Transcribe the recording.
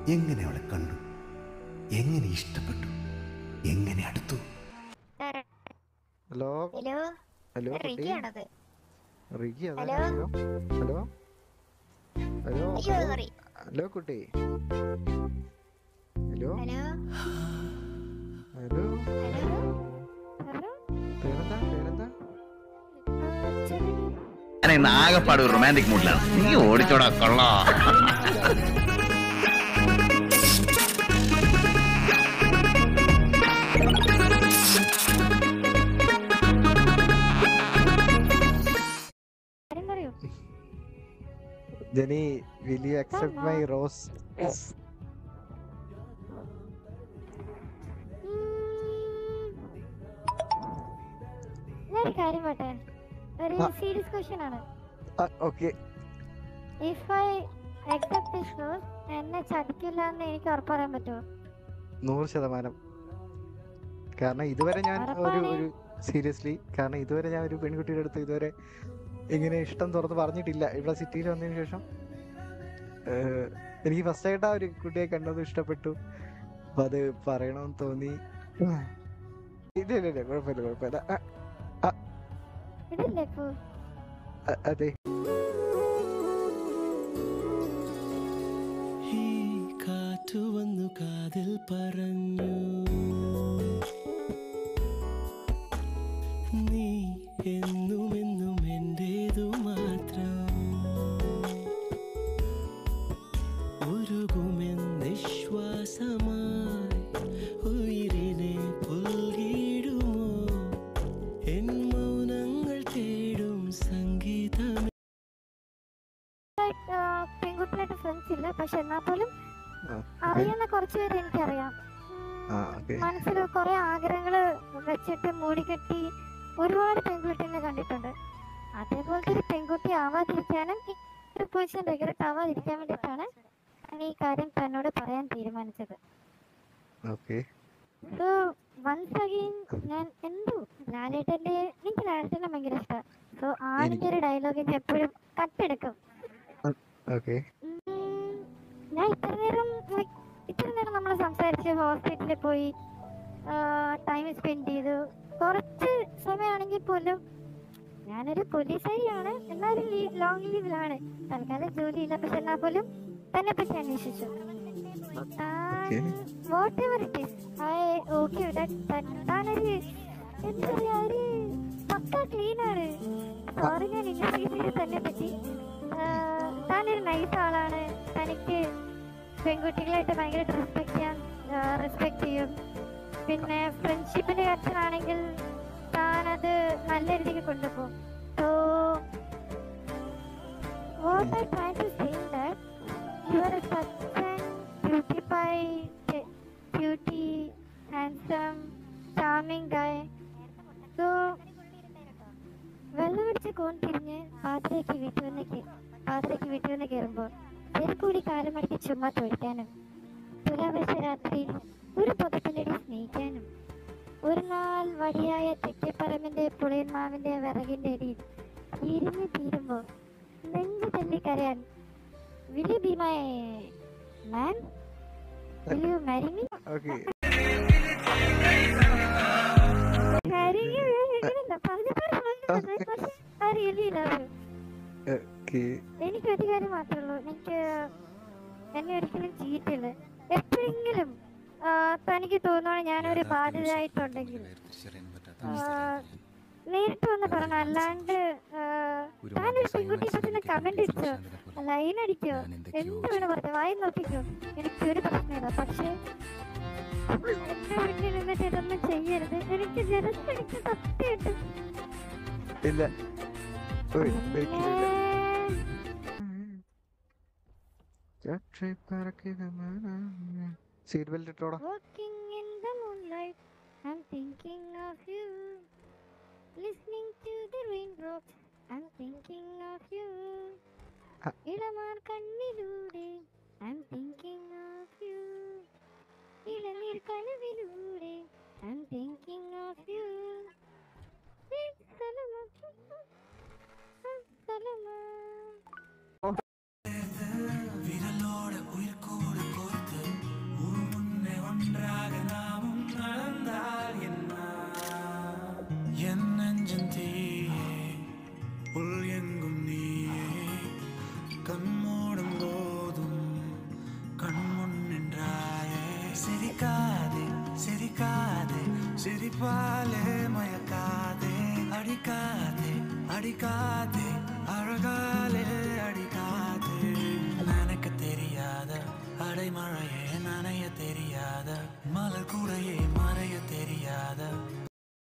എങ്ങനെ അവളെ കണ്ടു എങ്ങനെ ഇഷ്ടപ്പെട്ടു എങ്ങനെ അടുത്തു ഹലോ ഹലോ ഹലോ കുട്ടി റിക്കിയാണത് റിക്കി അതാ ഹലോ? ഹലോ ഹലോ അയ്യോ സോറി ഹലോ കുട്ടി hello hello hello hello hello പേരെന്താ പേരെന്താ ഞാൻ ഇന്ന് ആകെപ്പാട് ഒരു റൊമാൻറ്റിക് മൂഡിലാണ് നീ ഓടിച്ചോടാ കൊള്ളാ കാര്യം പറയൂ Jenny will you accept my rose ഞാനൊരു കാര്യം പറട്ടെ ഒരു ആ. സീരിയസ് ക്വസ്റ്റ്യൻ ആണ് okay if I accept this rose എന്നെ ചതിക്കില്ല എന്ന് എനിക്ക് ഉറപ്പ് പറയാൻ പറ്റുമോ നൂറ് ശതമാനം കാരണം ഇതുവരെ ഞാൻ ഒരു ഉറപ്പാണ്. ഒരു സീരിയസ്ലി കാരണം ഇതുവരെ ഞാൻ ഒരു പെൺകുട്ടിയുടെ അടുത്ത് ഇതുവരെ ഇങ്ങനെ ഇഷ്ടം തുറന്ന് പറഞ്ഞിട്ടില്ല ഇവിടെ സിറ്റിയിൽ വന്നതിന് ശേഷം ഏഹ്, എനിക്ക് ഫസ്റ്റ് ആയിട്ട് ആ ഒരു കുട്ടിയെ കണ്ടത് ഇഷ്ടപ്പെട്ടു അപ്പൊ അത് പറയണമെന്ന് തോന്നി ഇല്ല ഇല്ല ഇല്ല കുഴപ്പമില്ല കുഴപ്പമില്ല ആ, ഇതില്ലേ ഇപ്പോ അ- അതെ ഈ കാറ്റു വന്നു കാതിൽ പറഞ്ഞു നീ എന്നും എന്നും എന്റേതു മാത്രം ഉരുകുമെന്നിശ്വാസമായി ഉയിരിനെ പുൽകിടുമോ എൻ മൗനങ്ങൾ തേടും സംഗീതം പെൺകുട്ടികളായിട്ട് ഫ്രണ്ട്സ് ഇല്ല പക്ഷെ എന്നാൽ പോലും ആ, അറിയുന്ന കുറച്ച് പേര് എനിക്കറിയാം ആ ഓക്കെ മനസ്സിൽ കുറെ ആഗ്രഹങ്ങള് വെച്ചിട്ട് മൂടിക്കെട്ടി ഒരുപാട് പെൺകുട്ടീനെ കണ്ടിട്ടുണ്ട് അതേപോലത്തെ ഒരു പെൺകുട്ടി ആവാതിരിക്കാനും ഈ ഒരു പൊസിഷൻ റിഗ്രറ്റ് ആവാതിരിക്കാൻ വേണ്ടിയിട്ടാണ് ഞാൻ ഈ കാര്യം തന്നോട് പറയാൻ തീരുമാനിച്ചത് ഓക്കെ സോ വൺസ് അഗെയിൻ ഞാൻ എന്തോ ലാലേട്ടന്റെ എനിക്ക് ലാലേട്ടനെ ഭയങ്കര ഇഷ്ടമാണ് സോ ആടിന്റെ ഒരു ഡയലോഗിന് എപ്പോഴും കട്ടെടുക്കും ഓക്കെ ഉം, ഞാൻ ഇത്ര നേരം like, ഇത്ര നേരം നമ്മൾ സംസാരിച്ച് ഹോസ്പിറ്റലിൽ പോയി ടൈം സ്പെൻഡ് ചെയ്തു കുറച്ച് സമയമാണെങ്കിൽ പോലും ഞാനൊരു പോലീസുകാരിയാണ് എന്നാലും ലോങ് ലീവിലാണ് തൽക്കാലം ജോലിയില്ല പക്ഷെ എന്നാൽ പോലും തന്നെ പറ്റി അന്വേഷിച്ചു whatever it is I okay താനൊരു എന്താ പറയാ ഒരു പക്ക ക്ലീൻ ആണ് സോറി ഞാൻ ഇൻട്രൊഡ്യൂസ് ചെയ്ത് തന്നെ പറ്റി ആഹ് താനൊരു നൈസ് ആളാണ് തനിക്ക് പെൺകുട്ടികളായിട്ട് ഭയങ്കരമായിട്ട് റെസ്പെക്ട് ചെയ്യാൻ റെസ്പെക്ട് ചെയ്യും പിന്നെ ഫ്രണ്ട്ഷിപ്പിന്റെ കാര്യത്തിലാണെങ്കിൽ താനത് നല്ല രീതിക്ക് കൊണ്ടുപോകും so what I try to say that you are a such beautified cutie handsome charming guy so വെള്ളം അടിച്ച് കോൺ തിരിഞ്ഞ് പാത്രയ്ക്ക് വീട്ടിൽ വന്ന് കേ- പാത്രയ്ക്ക് വീട്ടിൽ വന്ന് കയറുമ്പോൾ കൂടി കാലം അടിച്ച് ചുമ്മാ തൊഴിക്കാനും തുലാവർഷ രാത്രിയിൽ ഒരു പുതപ്പിലടി സ്നേഹിക്കാനും ഒരു നാൾ വടിയായ തെക്കേപ്പറമ്പിന്റെ പുളിയന്മാവിന്റെ വിറകിന്റെ അടിയിൽ ഇരുന്ന് തീരുമ്പോൾ നെഞ്ചു തല്ലിക്കരയാൻ will you be my man will you marry me okay okay എനിക്ക് ഒരു കാര്യം മാത്രമേ ഉള്ളൂ എനിക്ക് എന്നെ ഒരിക്കലും ചീറ്റില്ല എപ്പോഴെങ്കിലും ആ, തനിക്ക് തോന്നുവാണ് ഞാനൊരു ബാധ്യതയായിട്ടുണ്ടെങ്കിൽ ആ, നേരിട്ട് വന്ന് പറഞ്ഞു അല്ലാണ്ട് ആ, താനൊരു പെൺകുട്ടി പറ്റുന്ന കമന്റ് ഇടിച്ചോ ലൈൻ അടിക്കോ എന്ത് വേണം പറഞ്ഞു വായി നോക്കിക്കോ എനിക്ക് ഒരു പ്രശ്നമില്ല പക്ഷേ എന്റെ വീട്ടിൽ നിന്നിട്ട് ഇതൊന്നും ചെയ്യരുത് എനിക്ക് ജനത്തിനിക്ക് സത്യമായിട്ട് ഇല്ല ഓയ്, ഒരിക്കലും ഇല്ല. സീറ്റ് ബെൽറ്റ് ഇട്ടോടാ Walking in the moonlight, I'm thinking of you. Listening to the raindrops, I'm thinking of you. Ah. ഇളമാർ കണ്ണിലൂടെ I'm thinking of you. ഇളനീർ കനവിലൂടെ I'm thinking of you. സലമാ, സലമാ. വിരലോടെ ഉയർക്കോട് കോർത്ത് சிரிக்காதே சிரிக்காதே சிரிப்பாலே மயக்காதே அடிக்காதே அடிக்காதே அழகாலே அடி